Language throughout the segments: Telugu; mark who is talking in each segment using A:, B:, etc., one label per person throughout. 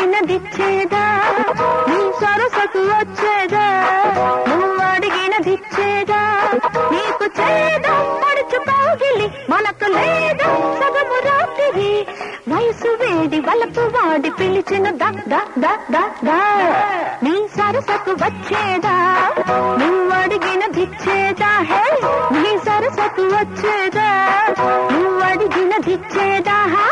A: అడిగినదిచ్చేదా నీ సరసకు వచ్చేదా నువ్వు అడిగినదిచ్చేదా నీకు చేదా పడుచు కాగిలి మనకు లేదా సగము రాత్రి వయసు వేడి వలపు వాడి పిలిచిన దా దా దా దా దా నీ సరసకు వచ్చేదా నువ్వు అడిగినదిచ్చేదా హే నీ సరసకు వచ్చేదా నువ్వు అడిగినదిచ్చేదా హా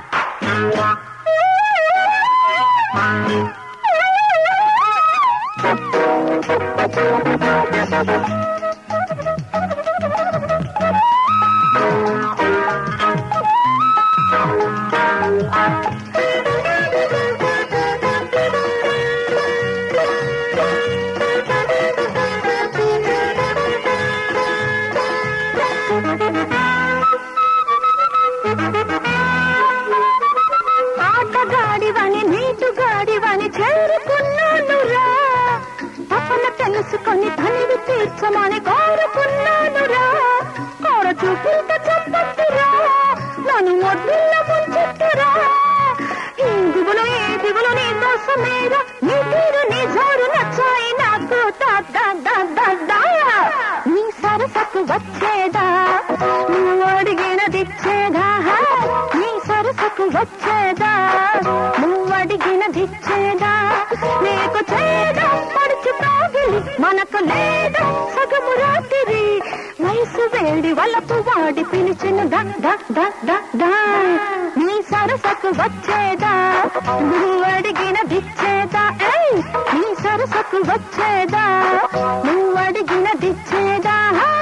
A: ఆటగాడివని నీటుగాడివని చేరుకున్నానురా తపన తెలుసుకొని తనివి తీర్చమని కోరుకున్నానురా కోర చూపులత చెప్పొద్దురా నన్ను మొద్దుల్ల ముంచెత్తురా ఈ దిగులు ఏ దిగులు నీ కోసమేరా నీ తీరు నీ జోరు నచ్చాయి నాకు దా దా దా దా దా నీ సరసకు వచ్చేదా నువ్వు అడిగినదిచ్చేదా నీ సరసకు వచ్చేదా నువ్వు అడిగినదిచ్చేదా నీకు చేదా పడుచు కాగిలి మనకు లేదా సగము రాత్రి వయసు వేడి వలపు వాడి పిలిచిన దా దా దా దా దా నీ సరసకు వచ్చేదా నువ్వు అడిగినదిచ్చేదా ఏయ్ నీ సరసకు వచ్చేదా నువ్వు అడిగినదిచ్చేదా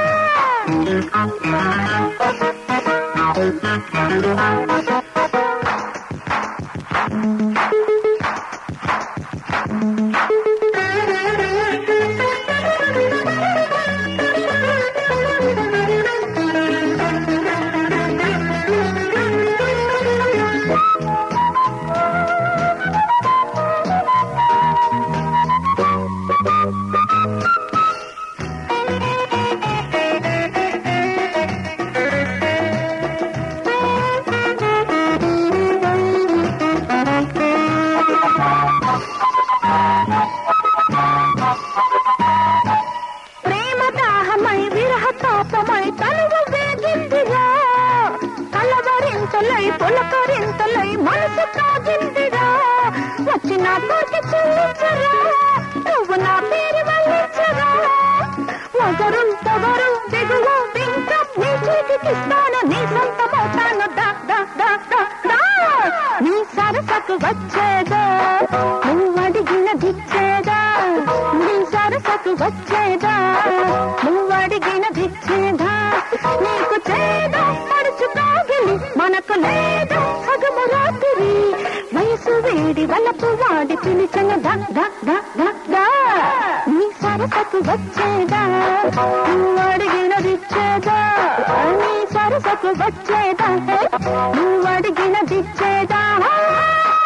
A: ప్రేమ దాహమై విరహ తాపమై తనువు వేగిందిరా కలవరింతలై పులకరింతలై మనసు కాగిందిరా వచ్చి నా కోటి చెల్లించరా నువ్వు నా పేరు వల్లించరా ఒకరు పొగరు దిగువ వింక నీ చేతికిస్తాను నీ సొంతమవుతాను దా దా దా దా దా నీ సరసకు వచ్చేదా నువ్వు అడిగినదిచ్చేదా నీ సరసకు వచ్చేదా నువ్వు అడిగినదిచ్చేదా నీకు చేదా పడుచు కాగిలి మనకు లేదా సగము రాత్రి వయసు వేడి వలపు వాడి పిలిచిన దా దా దా దా దా నీ సరసకు వచ్చేదా నువ్వు అడిగినదిచ్చేదా నీ సరసకు వచ్చేదా నువ్వు అడిగినదిచ్చేదా